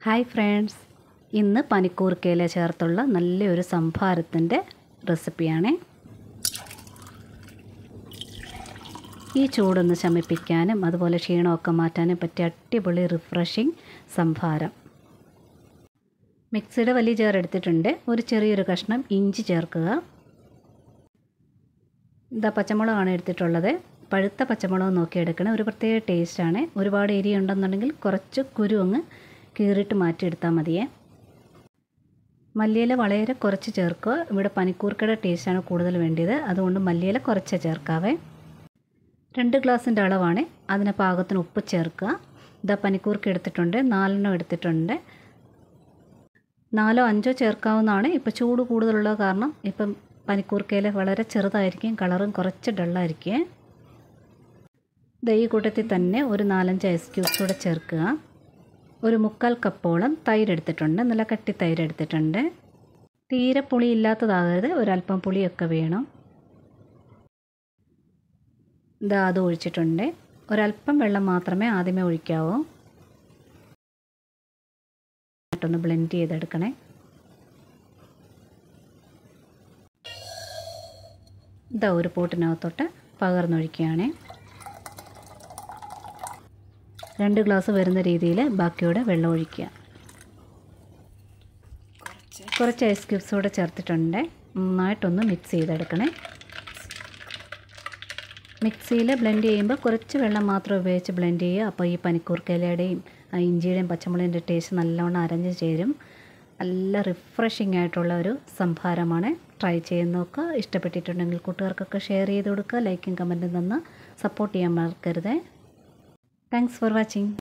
hi friends ഇന്ന് പനിക്കൂർക്കയില ചേർത്തുള്ള നല്ലൊരു സംഭാരത്തിൻ്റെ റെസിപ്പിയാണ് ഈ ചൂടൊന്ന് ശമിപ്പിക്കാനും അതുപോലെ ക്ഷീണമൊക്കെ മാറ്റാനും പറ്റിയ അടിപൊളി റിഫ്രഷിങ് സംഭാരം മിക്സിയുടെ വലിയ ചേർ എടുത്തിട്ടുണ്ട് ഒരു ചെറിയൊരു കഷ്ണം ഇഞ്ചി ചേർക്കുക ഇതാ പച്ചമുളകാണ് എടുത്തിട്ടുള്ളത് പഴുത്ത പച്ചമുളക് നോക്കി എടുക്കണം ഒരു പ്രത്യേക ടേസ്റ്റാണ് ഒരുപാട് എരി ഉണ്ടെന്നുണ്ടെങ്കിൽ കുറച്ച് കുരു അങ്ങ് കീറിയിട്ട് മാറ്റിയെടുത്താൽ മതിയേ മല്ലിയില വളരെ കുറച്ച് ചേർക്കുക ഇവിടെ പനിക്കൂർക്കയുടെ ടേസ്റ്റാണ് കൂടുതൽ വേണ്ടിയത് അതുകൊണ്ട് മല്ലിയില കുറച്ച് ചേർക്കാവേ രണ്ട് ഗ്ലാസിൻ്റെ അളവാണ് അതിന് പാകത്തിന് ഉപ്പ് ചേർക്കുക ഇതാ പനിക്കൂർക്ക എടുത്തിട്ടുണ്ട് നാലെണ്ണം എടുത്തിട്ടുണ്ട് നാലോ അഞ്ചോ ചേർക്കാവുന്നതാണ് ഇപ്പോൾ ചൂട് കൂടുതലുള്ള കാരണം ഇപ്പം പനിക്കൂർക്കയില വളരെ ചെറുതായിരിക്കും കളറും കുറച്ച് ഡള്ളായിരിക്കും ഈ കൂട്ടത്തിൽ തന്നെ ഒരു നാലഞ്ച് ഐസ് ക്യൂബ്സ് കൂടെ ചേർക്കുക ഒരു മുക്കാൽ കപ്പോളം തൈര് എടുത്തിട്ടുണ്ട് നല്ല കട്ടി തൈര് എടുത്തിട്ടുണ്ട് തീരെ പുളി ഇല്ലാത്തതാകരുത് ഒരല്പം പുളിയൊക്കെ വേണം ഇതാ അത് ഒഴിച്ചിട്ടുണ്ട് ഒരല്പം വെള്ളം മാത്രമേ ആദ്യമേ ഒഴിക്കാവൂ ഒന്ന് ബ്ലെൻഡ് ചെയ്തെടുക്കണേ ഇതാ ഒരു പോട്ടിനകത്തോട്ട് പകർന്നൊഴിക്കുകയാണ് രണ്ട് ഗ്ലാസ് വരുന്ന രീതിയിൽ ബാക്കിയോടെ വെള്ളം ഒഴിക്കുക കുറച്ച് ഐസ് ക്യൂബ്സ് കൂടെ ചേർത്തിട്ടുണ്ട് നന്നായിട്ടൊന്ന് മിക്സ് ചെയ്തെടുക്കണേ മിക്സിയിൽ ബ്ലെൻഡ് ചെയ്യുമ്പോൾ കുറച്ച് വെള്ളം മാത്രം ഉപയോഗിച്ച് ബ്ലെൻഡ് ചെയ്യുക അപ്പോൾ ഈ പനിക്കൂർക്കയിലയുടെയും ഇഞ്ചിയുടെയും പച്ചമുളകിൻ്റെ ടേസ്റ്റ് നല്ലോണം അരഞ്ഞ് ചേരും നല്ല റിഫ്രഷിംഗ് ആയിട്ടുള്ള ഒരു സംഭാരമാണ് ട്രൈ ചെയ്ത് നോക്കുക ഇഷ്ടപ്പെട്ടിട്ടുണ്ടെങ്കിൽ കൂട്ടുകാർക്കൊക്കെ ഷെയർ ചെയ്ത് കൊടുക്കുക ലൈക്കും കമൻറ്റും തന്ന് സപ്പോർട്ട് ചെയ്യാൻ മറക്കരുത് താങ്ക്സ് ഫോർ വാച്ചിങ്